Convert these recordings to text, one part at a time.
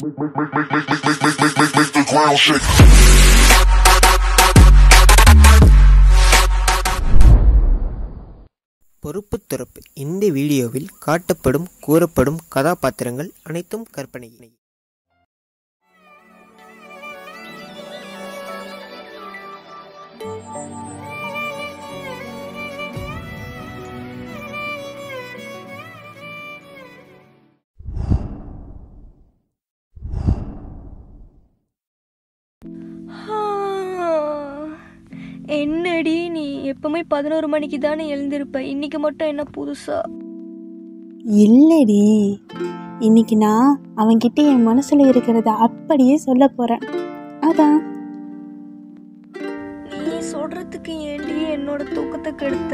make, make, make, make, make, make, make, make, make the ground shake. பொறுப்பு துறப்பு இந்த வீடியோவில் காட்டப்படும் கூறப்படும் கதாபாத்திரங்கள் அனைத்தும் கற்பனை என்னடி நீ எப்பவுமே பதினோரு மணிக்கு தானே எழுந்திருப்ப இன்னைக்கு மட்டும் என்ன புதுசா இல்லடி இன்னைக்கு நான் அவன்கிட்ட என் மனசுல இருக்கிறத அப்படியே சொல்ல போறேன் அதான் நீ சொல்றதுக்கு ஏண்டி என்னோட தூக்கத்தை கெடுத்த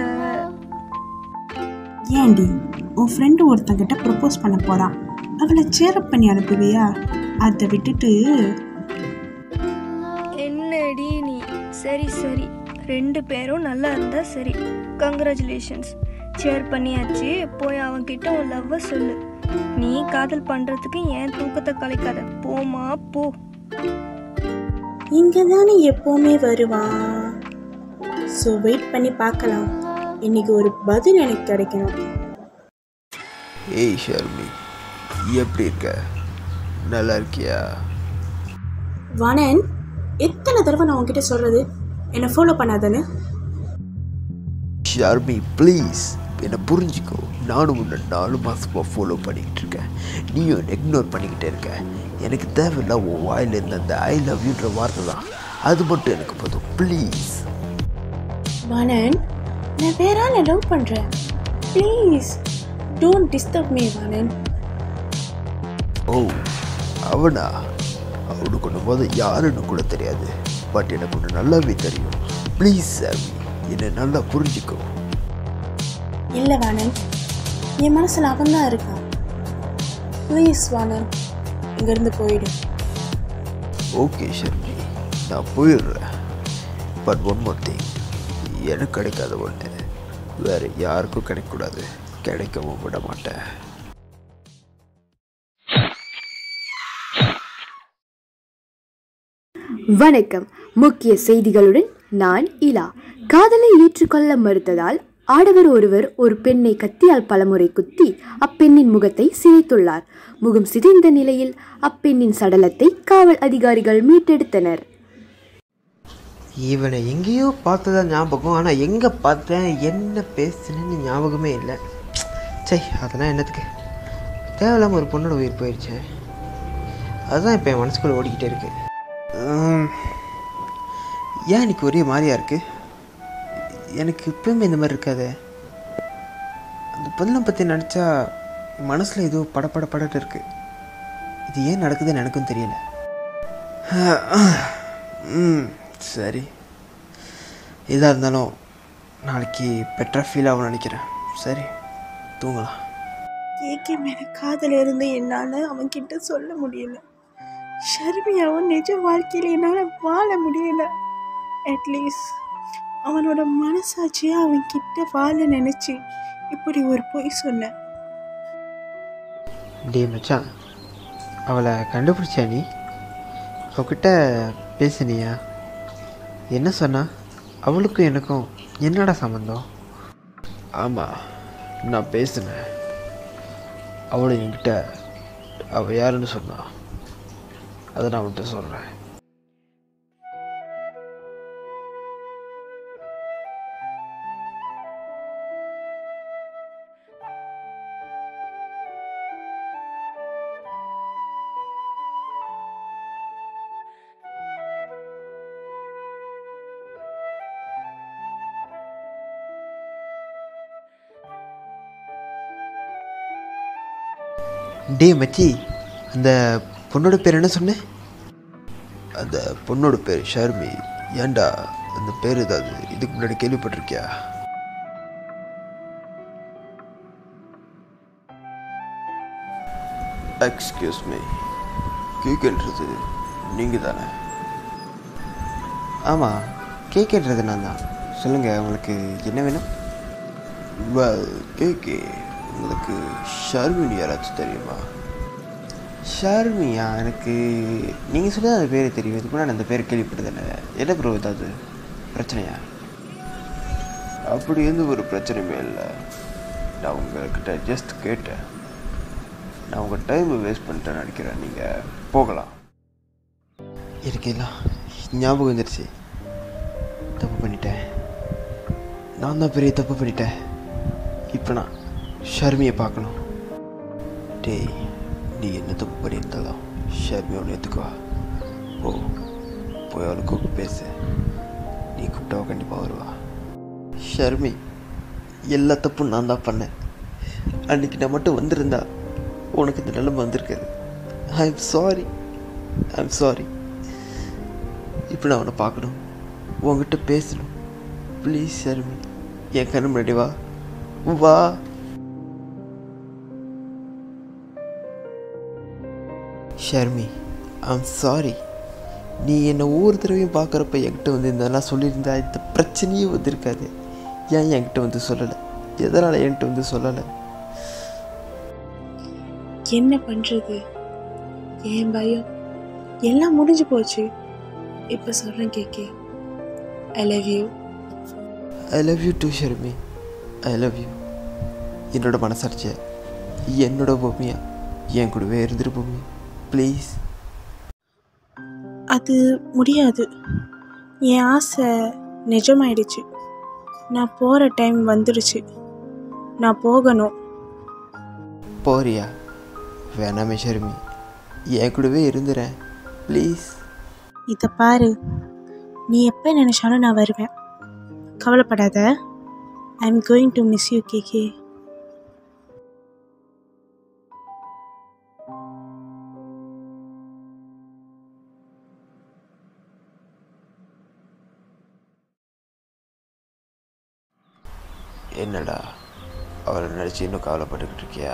ஏன்டி உன் ஃப்ரெண்டு ஒருத்தங்கிட்ட ப்ரப்போஸ் பண்ண போறான் அவளை சேரப் பண்ணி அனுப்புவியா அதை விட்டுட்டு என்னடி நீ சரி சரி ரெண்டு பேரும் நல்லா இருந்தா சரி கங்க்ராச்சுலேஷன்ஸ் ஷேர் பண்ணியாச்சு போய் அவன்கிட்ட உன் லவ்வை சொல்லு நீ காதல் பண்றதுக்கு ஏன் தூக்கத்தை கலைக்காத போமா போ இங்க தானே எப்பவுமே வருவான் ஸோ வெயிட் பண்ணி பார்க்கலாம் இன்னைக்கு ஒரு பதில் எனக்கு கிடைக்கணும் ஏய் ஷர்மி எப்படி இருக்க நல்லா இருக்கியா வனன் எத்தனை தடவை நான் உன்கிட்ட சொல்றது என்னை ஃபாலோ பண்ணாதானே ஷர்மி ப்ளீஸ் என்னை புரிஞ்சுக்கோ நானும் உன்னை நாலு மாதமாக ஃபாலோ பண்ணிக்கிட்டு இருக்கேன் நீயும் என்னை இக்னோர் பண்ணிக்கிட்டே இருக்க எனக்கு தேவையில்ல உன் வாயில் இருந்த அந்த ஐ லவ் யூன்ற வார்த்தை தான் அது மட்டும் எனக்கு போதும் ப்ளீஸ் வானன் நான் வேற ஆளை லவ் பண்றேன் ப்ளீஸ் டோன்ட் டிஸ்டர்ப் மீ வானன் ஓ அவனா அவனுக்கு ஒன்று போது யாருன்னு கூட தெரியாது பட் எனக்கு ஒன்று நல்லாவே தெரியும் ப்ளீஸ் ஷர்மி என்னை நல்லா புரிஞ்சுக்கோ இல்லை வானன் என் மனசில் அவன் தான் இருக்கான் ப்ளீஸ் வானன் இங்கேருந்து போயிடு ஓகே ஷர்மி நான் போயிடுறேன் பட் ஒன் மோர் திங் எனக்கு கிடைக்காத ஒன்று வேறு யாருக்கும் கிடைக்கக்கூடாது கிடைக்கவும் விட மாட்டேன் வணக்கம் முக்கிய செய்திகளுடன் நான் இலா காதலை ஏற்றுக்கொள்ள மறுத்ததால் ஆடவர் ஒருவர் ஒரு பெண்ணை கத்தியால் பலமுறை குத்தி அப்பெண்ணின் முகத்தை சிதைத்துள்ளார் முகம் சிதைந்த நிலையில் அப்பெண்ணின் சடலத்தை காவல் அதிகாரிகள் மீட்டெடுத்தனர் இவனை எங்கேயோ பார்த்ததா ஞாபகம் ஆனால் எங்கே பார்த்தேன் என்ன பேசுனேன்னு ஞாபகமே இல்லை சை அதெல்லாம் என்னத்துக்கு தேவையில்லாமல் ஒரு பொண்ணோட உயிர் போயிடுச்சு அதுதான் இப்போ என் மனசுக்குள்ளே ஓடிக்கிட்டே இருக்கு உம், ஏன் இன்னைக்கு ஒரே மாதிரியா இருக்கு எனக்கு இப்பவுமே இந்த மாதிரி இருக்காதே அந்த பொண்ணை பற்றி நினச்சா மனசில் ஏதோ படபட படட்டு இருக்கு இது ஏன் நடக்குதுன்னு எனக்கும் தெரியல ம் சரி எதாக இருந்தாலும் நாளைக்கு பெட்டராக ஃபீல் ஆகும்னு நினைக்கிறேன் சரி தூங்கலாம் ஏகே மேல காதல் இருந்து என்னால் அவன்கிட்ட சொல்ல முடியல ஷர்மியாவும் நிஜ வாழ்க்கையில் என்னால் வாழ முடியல அட்லீஸ்ட் அவனோட மனசாட்சியை அவன்கிட்ட வாழ நினச்சி இப்படி ஒரு பொய் சொன்னேன் டே மச்சான் அவளை கண்டுபிடிச்சா நீ அவகிட்ட பேசுனியா என்ன சொன்னா அவளுக்கும் எனக்கும் என்னடா சம்மந்தம் ஆமாம் நான் பேசினேன் அவளை என்கிட்ட அவள் யாருன்னு சொன்னா அதை நான் அவன்கிட்ட சொல்கிறேன் டே மச்சி அந்த பொண்ணோட பேர் என்ன சொன்னேன் அந்த பொண்ணோட பேர் ஷர்மி ஏன்டா அந்த பேர் ஏதாவது இதுக்கு முன்னாடி கேள்விப்பட்டிருக்கியா எக்ஸ்கியூஸ் மீ கேக்குன்றது நீங்கள் தானே ஆமாம் கேட்கறது நான் தான் சொல்லுங்கள் உங்களுக்கு என்ன வேணும் வெல் கேக்கே உங்களுக்கு ஷர்மின் யாராச்சும் தெரியுமா ஷர்மியா எனக்கு நீங்கள் சொல்லி அந்த பேர் தெரியும் இதுக்கு முன்னாடி அந்த பேர் கேள்விப்பட்டதில்ல என்ன ப்ரோ ஏதாவது பிரச்சனையா அப்படி எந்த ஒரு பிரச்சனையுமே இல்லை நான் உங்கள்கிட்ட ஜஸ்ட் கேட்டேன் நான் உங்கள் டைமை வேஸ்ட் பண்ணிட்டேன்னு நினைக்கிறேன் நீங்கள் போகலாம் எனக்கு எல்லாம் ஞாபகம் வந்துருச்சு தப்பு பண்ணிட்டேன் நான் தான் பெரிய தப்பு பண்ணிட்டேன் இப்போ நான் ஷர்மியை பார்க்கணும் டேய் நீ என்ன தப்பு பண்ணியிருந்தாலும் ஷர்மி ஒன்று ஏற்றுக்குவா ஓ போய் அவளை கூப்பிட்டு பேசு நீ கூப்பிட்டா கண்டிப்பாக வருவா ஷர்மி எல்லா தப்பும் நான் தான் பண்ணேன் அன்னைக்கு நான் மட்டும் வந்திருந்தா உனக்கு இந்த நிலைமை வந்திருக்காது I am sorry I am sorry இப்போ நான் அவனை பார்க்கணும் உன்கிட்ட பேசணும் ப்ளீஸ் ஷர்மி என் கண்ணு முன்னாடி வா வா ஷர்மி ஐ எம் சாரி நீ என்னை ஒவ்வொரு தடவையும் பார்க்குறப்ப என்கிட்ட வந்து இதெல்லாம் சொல்லியிருந்தா இந்த பிரச்சனையே வந்திருக்காது ஏன் என்கிட்ட வந்து சொல்லலை எதனால் என்கிட்ட வந்து சொல்லலை என்ன பண்ணுறது ஏன் பயம் எல்லாம் முடிஞ்சு போச்சு இப்போ சொல்கிறேன் கேக்கே I love you I love you too Sharmi I love you என்னோட மனசாட்சியை என்னோட பூமியா என் கூடவே இருந்துரு பூமி ப்ளீஸ் அது முடியாது என் ஆசை நிஜமாயிடுச்சு நான் போகிற டைம் வந்துடுச்சு நான் போகணும் போறியா வேணாமே ஷர்மி என் கூடவே இருந்துறேன் ப்ளீஸ் இதை பாரு நீ எப்போ நினச்சாலும் நான் வருவேன் கவலைப்படாத I am going to miss you KK என்னடா அவளை நினச்சி இன்னும் கவலைப்பட்டுக்கிட்டு இருக்கியா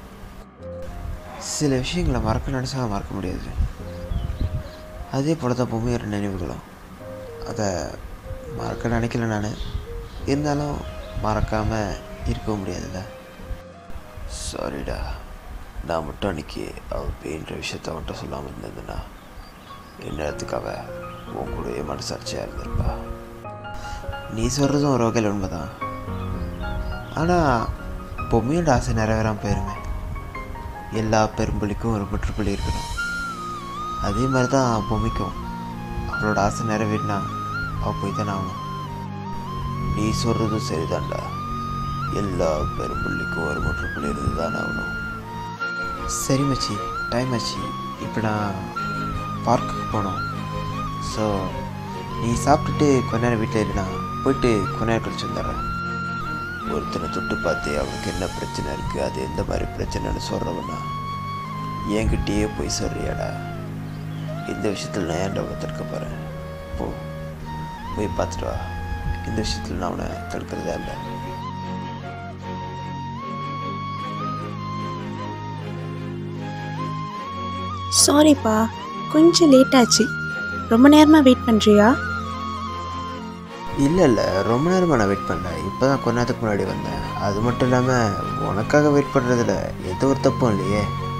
சில விஷயங்களை மறக்க நினச்சா மறக்க முடியாது அதே போல தான் பொம்மையோட நினைவுகளும் அதை மறக்க நினைக்கல நான் இருந்தாலும் மறக்காமல் இருக்கவும் முடியாதுல்ல சாரிடா நான் மட்டும் அன்னைக்கு அவள் பெயின்ற விஷயத்த அவன்கிட்ட சொல்லாமல் இருந்ததுன்னா இந்நேரத்துக்கு அவள் உன் கூடவே மனசாட்சியாக இருந்திருப்பா நீ சொல்கிறதும் ஒரு வகையில் உண்மைதான் ஆனால் பொம்மையோட ஆசை நிறைவேறாமல் போயிருமே எல்லா பெரும்புலிக்கும் ஒரு முற்றுப்புள்ளி இருக்கணும் அதே மாதிரி தான் பொம்மைக்கும் அவளோட ஆசை நிறைவேறினா அவள் போய் தானே ஆகணும் நீ சொல்கிறதும் சரிதான்டா எல்லா பெரும்புள்ளிக்கும் ஒரு முற்றுப்புள்ளி இருந்து தான் ஆகணும் சரி மச்சி டைம் ஆச்சு இப்போ நான் பார்க்குக்கு போகணும் ஸோ நீ சாப்பிட்டுட்டு கொஞ்ச நேரம் வீட்டில் இருனா போயிட்டு கொஞ்ச நேரம் கழிச்சு வந்துடுறேன் ஒருத்தனை தொட்டு பார்த்து அவனுக்கு என்ன பிரச்சனை இருக்குது அது எந்த மாதிரி பிரச்சனைன்னு சொல்கிறவனா என்கிட்டயே போய் சொல்றியாடா இந்த விஷயத்தில் நான் ஏன்டா அவனை தடுக்க போகிறேன் போ போய் பார்த்துட்டு வா இந்த விஷயத்தில் நான் அவனை தடுக்கிறதா இல்லை சாரிப்பா கொஞ்சம் லேட் ஆச்சு ரொம்ப நேரமாக வெயிட் பண்ணுறியா இல்லை இல்லை ரொம்ப நேரமாக நான் வெயிட் பண்ணல இப்போ தான் கொஞ்ச நேரத்துக்கு முன்னாடி வந்தேன் அது மட்டும் இல்லாமல் உனக்காக வெயிட் பண்ணுறதுல எந்த ஒரு தப்பும் இல்லையே